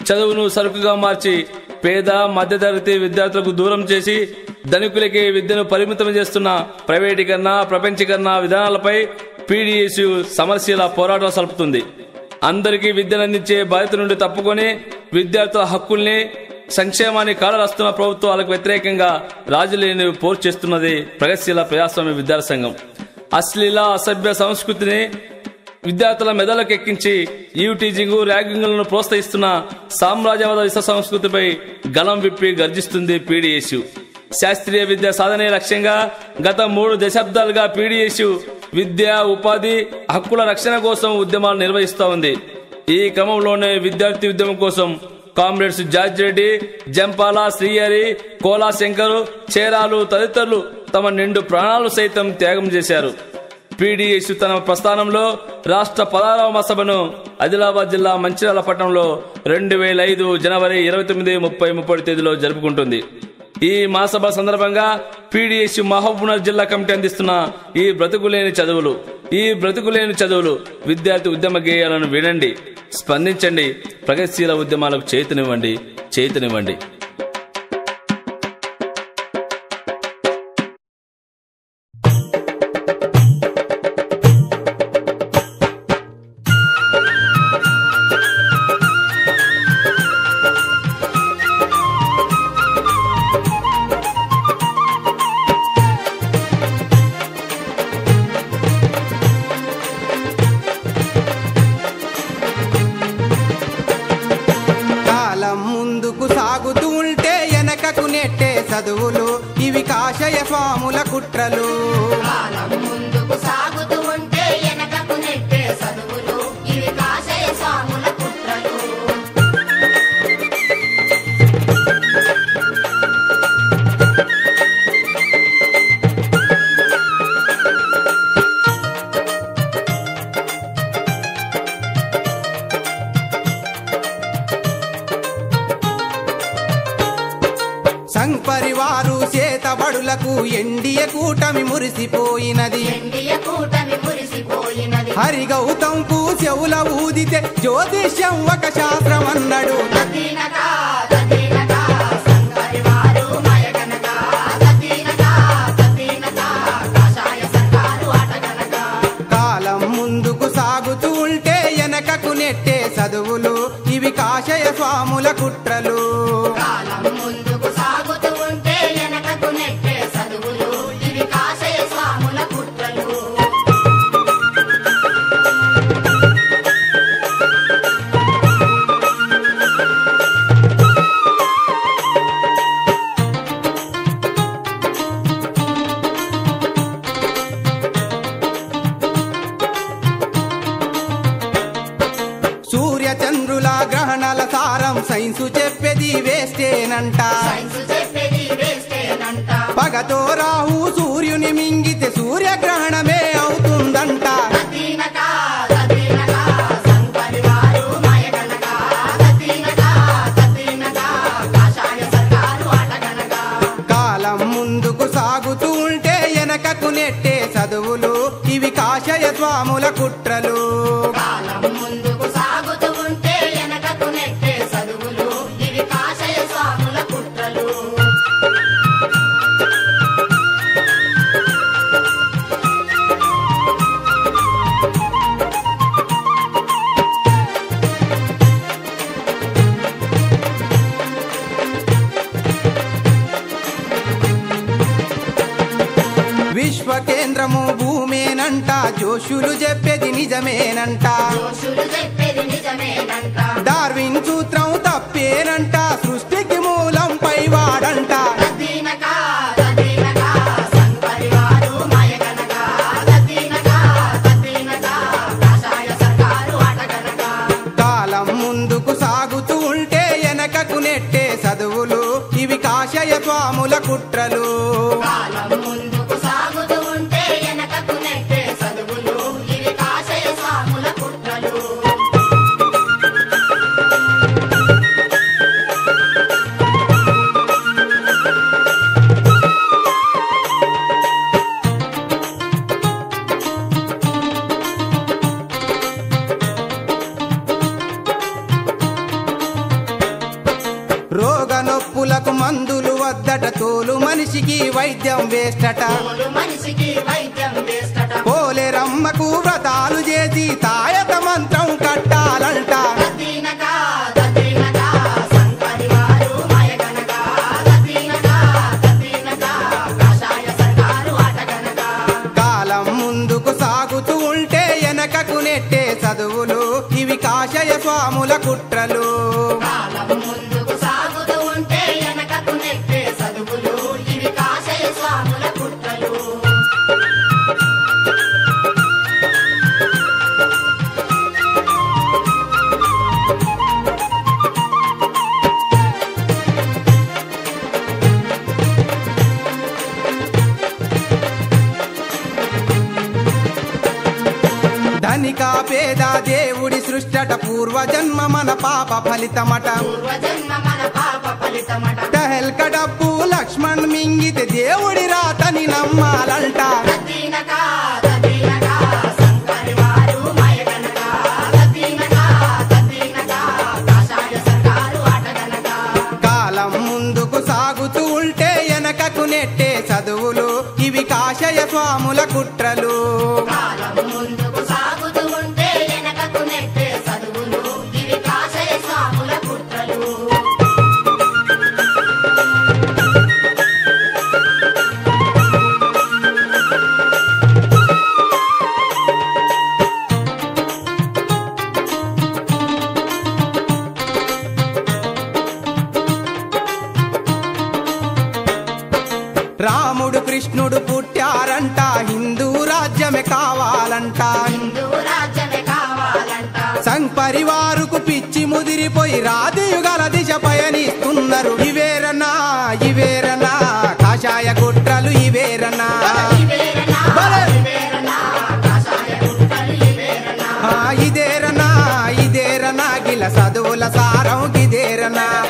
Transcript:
చదువును సరుకుగా మార్చి పేద మధ్యతరగతి విద్యార్థులకు దూరం చేసి ధనికులకి విద్యను పరిమితం చేస్తున్న ప్రైవేటీకరణ ప్రపంచీకరణ విధానాలపై పీడిఎస్ సమస్యల పోరాటం సలుపుతుంది అందరికీ విద్యను అందించే బాధ్యత నుండి తప్పుకొని విద్యార్థుల హక్కుల్ని సంక్షేమాన్ని కాలరాస్తున్న ప్రభుత్వాలకు వ్యతిరేకంగా రాజులేని పోరు చేస్తున్నది ప్రగతిశీల ప్రజాస్వామ్య విద్యార్థి సంఘం అశ్లీల అసభ్య సంస్కృతిని విద్యార్థుల మెదలకు ఎక్కించి ఈవ్ టీచింగ్ ర్యాగింగ్లను ప్రోత్సహిస్తున్న సామ్రాజ్యవాద విశ్వ సంస్కృతిపై గలం విప్పి గర్జిస్తుంది పీడిఎస్యు శాస్త్రీయ విద్య సాధనే లక్ష్యంగా గత మూడు దశాబ్దాలుగా పీడిఎస్యు విద్య ఉపాధి హక్కుల రక్షణ కోసం ఉద్యమాలు నిర్వహిస్తూ ఉంది ఈ క్రమంలోనే విద్యార్థి ఉద్యమం కోసం కామ్రేడ్స్ జార్జ్ రెడ్డి జంపాల శ్రీహరి కోలా శంకర్ చేరాలు తదితరులు తమ నిండు ప్రాణాలు సైతం త్యాగం చేశారు పీడీఎస్ తన ప్రస్థానంలో రాష్ట్ర పదహారవ మసభను ఆదిలాబాద్ జిల్లా మంచిర్యాల పట్టణంలో రెండు వేల ఐదు జనవరి ఇరవై తొమ్మిది ముప్పై ముప్పై తేదీలో జరుపుకుంటుంది ఈ మహాసభ సందర్భంగా పీడీఎస్ మహబూబ్నగర్ జిల్లా కమిటీ అందిస్తున్న ఈ బ్రతుకులేని చదువులు ఈ బ్రతుకులేని చదువులు విద్యార్థి ఉద్యమ గేయాలను వినండి స్పందించండి ప్రగతిశీల ఉద్యమాలకు చేతునివ్వండి చేతునివ్వండి కాలం ముందుకు సాగుతూ ఉంటే వెనకకు నెట్టే చదువులు ఇవి కాషయ స్వాముల కుట్రలు కాలం ముందుకు సాగుతూ ఉంటే వెనకకు నెట్టే చదువులు ఇవి కాషయ స్వాముల కుట్రలు సంపరివారు చేతబడులకు ఎండియ కూటమి మురిసిపోయినది ఎండియ కూటమి మురిసిపోయినది హరిగౌతంకు చెవుల ఊదితే జ్యోతిష్యం ఒక శాస్త్రం అన్నాడు తదీనక తదీనక సంగరివారు మయగనక తదీనక తదీనక కాషాయ సర్కారు అటగనక కాలం ముందుకు సాగుతూ ఉంటే వెనకకు నెట్టే చదువులు ఇవి కాషయ స్వాముల కుట్రలు కాలం ముందుకు సాగుతూ ఉంటే వెనకకు నెట్టే చదువులు ఇవి కాషయ స్వాముల కుట్రలు సూర్య చంద్రుల గ్రహణాల సారం సైన్సు చెప్పేది వేస్టేనంట సైన్స్ చెప్పేది వేస్తేనంట పగతో రాహు సూర్యుని మింగితే సూర్యగ్రహణమే అవుతుందంట తదీనక తదీనక సంపరివారు మయగనక తదీనక తదీనక కాషాయ సర్కారు అటగనక కాలం ముందుకు సాగుతూ ఉంటే వెనకకు నెట్టే చదువులు ఇవి కాషయ స్వాముల కుట్రలు కాలం ముందుకు సాగుతూ ఉంటే వెనకకు నెట్టే చదువులు ఇవి కాషయ స్వాముల కుట్రలు విశ్వ కేంద్రము భూమేనంట జోషులు చెప్పేది నిజమేనంట దోషులు చెప్పేది నిజమేనంట డార్విన్ సూత్రం తప్పేనంట సృష్టికి మూలం పైవాడంట తదీనక తదీనక సంపరివారు మయగనక తదీనక తదీనక కాషాయ సర్కారు అటగనక కాలం ముందుకు సాగుతూ ఉంటే వెనకకు నెట్టే చదువులు ఇవి కాషయ స్వాముల కుట్రలు కాలం ముందుకు సాగుతూ ఉంటే వెనకకు నెట్టే చదువులు ఇవి కాషయ స్వాముల కుట్రలు రోగ నొప్పులకు మందులు వద్దట తోలు మనిషికి వైద్యం వేస్తట తోలు మనిషికి వైద్యం వేస్తట పోలేరమ్మకు వ్రతాలు చేసి తాయత మంత్రం కట్టాలంట తద్దీనగా తద్దీనగా సంకరి వారు మాయగనగా తద్దీనగా తద్దీనగా కాషాయ సర్కారు ఆటగనగా కాలం ముందుకు సాగుతూ ఉంటే వెనకకు నెట్టే చదువులు ఇవి కాషయ స్వాముల కుట్రలు కాలం ముందుకు సాగుతూ ఉంటే వెనకకు నెట్టే చదువులు ఇవి కాషయ స్వాముల కుట్రలు ధనిక పేద దేవుడి సృష్టట పూర్వజన్మ మన పాప ఫలితమట పూర్వజన్మ మన పాప ఫలితమట టహెల్క డబ్బు లక్ష్మణ్ మింగితే దేవుడి రాతని నమ్మాలంట తద్దీనగా తద్దీనగా సంకరి వారు మాయగనగా తద్దీనగా తద్దీనగా కాషాయ సర్కారు ఆటగనగా కాలం ముందుకు సాగుతూ ఉంటే వెనకకు నెట్టే చదువులు ఇవి కాషయ స్వాముల కుట్రలు కాలం ముందుకు సాగుతూ ఉంటే వెనకకు నెట్టే చదువులు ఇవి కాషయ స్వాముల కుట్రలు రాముడు కృష్ణుడు పుట్టారంట హిందూ రాజ్యమే కావాలంట హిందూ రాజ్యమే కావాలంట సంఘ్ పరివారుకు పిచ్చి ముదిరిపోయి రాతియుగల దిశ పయనిస్తున్నారు ఇవేరనా ఇవేరనా కాషాయ కుట్రలు ఇవేరనా ఇవేరనా భలే! ఇవేరనా కాషాయ కుట్రలు ఇవేరనా ఆ, ఇదేరనా ఇదేరనా గిల చదువుల సారం గిదేరనా